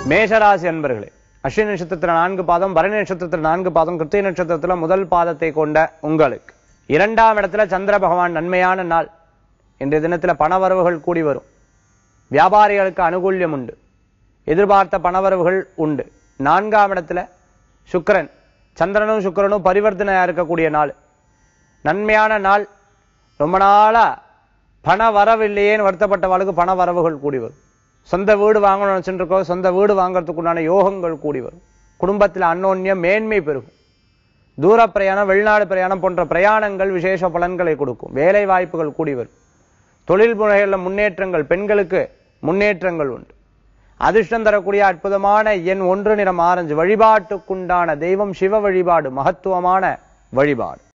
மேஷராசி அன்பர்களே அஸ்வினி நட்சத்திரத்துல நான்கு பாதம் பரணி நட்சத்திரத்துல நான்கு பாதம் கிருத்திய நட்சத்திரத்துல முதல் பாதத்தை கொண்ட உங்களுக்கு இரண்டாம் இடத்துல சந்திர பகவான் நன்மையான நாள் இன்றைய தினத்துல பணவரவுகள் கூடி வரும் வியாபாரிகளுக்கு அனுகூல்யம் உண்டு எதிர்பார்த்த பணவரவுகள் உண்டு நான்காம் இடத்துல சுக்கிரன் சந்திரனும் சுக்கிரனும் பரிவர்த்தனையா இருக்கக்கூடிய நாள் நன்மையான நாள் ரொம்ப நாளா பண வரவில்லையேன்னு வருத்தப்பட்டவளுக்கு பண வரவுகள் கூடி வரும் சொந்த வீடு வாங்கணும்னு நினைச்சுட்டு இருக்கோம் சொந்த வீடு வாங்குறதுக்கு உண்டான யோகங்கள் கூடி வரும் குடும்பத்தில் அன்னோன்யம் மேன்மை பெருகும் தூர பிரயாணம் வெளிநாடு பிரயாணம் போன்ற பிரயாணங்கள் விசேஷ பலன்களை கொடுக்கும் வேலை வாய்ப்புகள் கூடி வரும் தொழில் முறைகளில் முன்னேற்றங்கள் பெண்களுக்கு முன்னேற்றங்கள் உண்டு அதிர்ஷ்டம் தரக்கூடிய அற்புதமான எண் ஒன்று நிறம் ஆரஞ்சு வழிபாட்டுக்குண்டான தெய்வம் சிவ வழிபாடு மகத்துவமான வழிபாடு